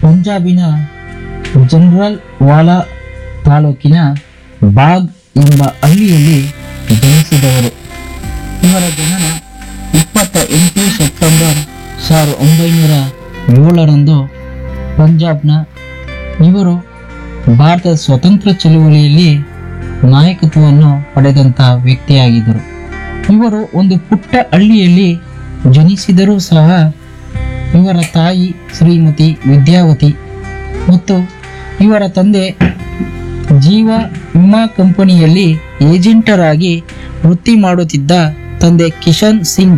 ಪಂಜಾಬಿನ general Vala ತಾಲೂಕಿನ ಬಾಗ್ ಎಂಬ ಹಳ್ಳಿಯಲ್ಲಿ ಜನಿಸಿದವರು ಇವರ ಜನನ ಇಪ್ಪತ್ತ ಎಂಟು ಸೆಪ್ಟೆಂಬರ್ ಸಾವಿರದ ಒಂಬೈನೂರ ಏಳರಂದು ಪಂಜಾಬ್ನ ಇವರು ಭಾರತದ ಸ್ವತಂತ್ರ ಚಳುವಳಿಯಲ್ಲಿ ನಾಯಕತ್ವವನ್ನು ಪಡೆದಂಥ ವ್ಯಕ್ತಿಯಾಗಿದ್ದರು ಇವರು ಒಂದು ಪುಟ್ಟ ಹಳ್ಳಿಯಲ್ಲಿ ಜನಿಸಿದರೂ ಸಹ ಇವರ ತಾಯಿ ಶ್ರೀಮತಿ ವಿದ್ಯಾವತಿ ಮತ್ತು ಇವರ ತಂದೆ ಜೀವ ವಿಮಾ ಕಂಪನಿಯಲ್ಲಿ ಏಜೆಂಟರಾಗಿ ವೃತ್ತಿ ಮಾಡುತ್ತಿದ್ದ ತಂದೆ ಕಿಶನ್ ಸಿಂಗ್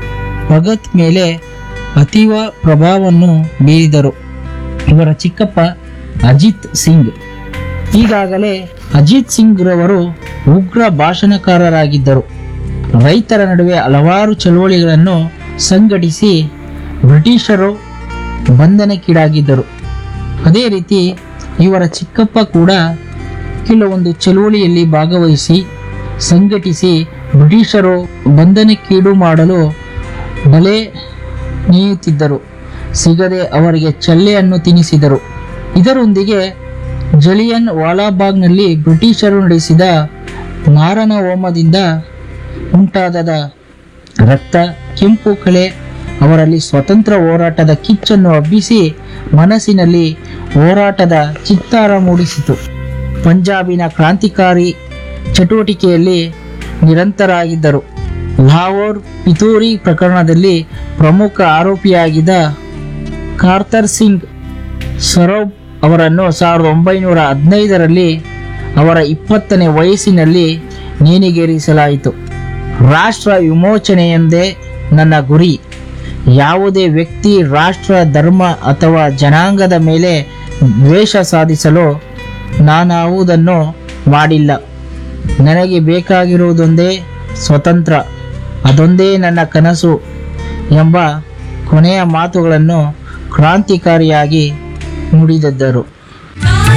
ಭಗತ್ ಮೇಲೆ ಅತೀವ ಪ್ರಭಾವವನ್ನು ಬೀರಿದರು ಇವರ ಚಿಕ್ಕಪ್ಪ ಅಜಿತ್ ಸಿಂಗ್ ಈಗಾಗಲೇ ಅಜಿತ್ ಸಿಂಗ್ ರವರು ಉಗ್ರ ಭಾಷಣಕಾರರಾಗಿದ್ದರು ರೈತರ ನಡುವೆ ಹಲವಾರು ಚಳುವಳಿಗಳನ್ನು ಸಂಘಟಿಸಿ ಬ್ರಿಟಿಷರು ಬಂಧನಕ್ಕೀಡಾಗಿದ್ದರು ಅದೇ ರೀತಿ ಇವರ ಚಿಕ್ಕಪ್ಪ ಕೂಡ ಕೆಲವೊಂದು ಚಳುವಳಿಯಲ್ಲಿ ಭಾಗವಹಿಸಿ ಸಂಘಟಿಸಿ ಬ್ರಿಟಿಷರು ಬಂಧನಕ್ಕೀಡು ಮಾಡಲು ಬಲೆ ನೇಯುತ್ತಿದ್ದರು ಸಿಗದೆ ಅವರಿಗೆ ಚಳ್ಳೆಯನ್ನು ತಿನ್ನಿಸಿದರು ಇದರೊಂದಿಗೆ ಜಲಿಯನ್ ವಾಲಾಬಾಗ್ನಲ್ಲಿ ಬ್ರಿಟಿಷರು ನಡೆಸಿದ ಮಾರಣ ಹೋಮದಿಂದ ಉಂಟಾದ ರಕ್ತ ಕೆಂಪು ಕಳೆ ಅವರಲ್ಲಿ ಸ್ವತಂತ್ರ ಹೋರಾಟದ ಕಿಚ್ಚನ್ನು ಹಬ್ಬಿಸಿ ಮನಸ್ಸಿನಲ್ಲಿ ಹೋರಾಟದ ಚಿತ್ತಾರ ಮೂಡಿಸಿತು ಪಂಜಾಬಿನ ಕ್ರಾಂತಿಕಾರಿ ಚಟುವಟಿಕೆಯಲ್ಲಿ ನಿರಂತರಾಗಿದ್ದರು ಲಾಹೋರ್ ಪಿತೂರಿ ಪ್ರಕರಣದಲ್ಲಿ ಪ್ರಮುಖ ಆರೋಪಿಯಾಗಿದ್ದ ಕಾರ್ತರ್ ಸಿಂಗ್ ಸರೋಬ್ ಅವರನ್ನು ಸಾವಿರದ ಒಂಬೈನೂರ ಹದಿನೈದರಲ್ಲಿ ಅವರ ಇಪ್ಪತ್ತನೇ ವಯಸ್ಸಿನಲ್ಲಿ ನೇಣಿಗೇರಿಸಲಾಯಿತು ರಾಷ್ಟ್ರ ವಿಮೋಚನೆಯೆಂದೇ ನನ್ನ ಗುರಿ ಯಾವುದೇ ವ್ಯಕ್ತಿ ರಾಷ್ಟ್ರ ಧರ್ಮ ಅಥವಾ ಜನಾಂಗದ ಮೇಲೆ ದ್ವೇಷ ಸಾಧಿಸಲು ನಾನಾವುದನ್ನು ಮಾಡಿಲ್ಲ ನನಗೆ ಬೇಕಾಗಿರುವುದೊಂದೇ ಸ್ವತಂತ್ರ ಅದೊಂದೇ ನನ್ನ ಕನಸು ಎಂಬ ಕೊನೆಯ ಮಾತುಗಳನ್ನು ಕ್ರಾಂತಿಕಾರಿಯಾಗಿ ನುಡಿದಿದ್ದರು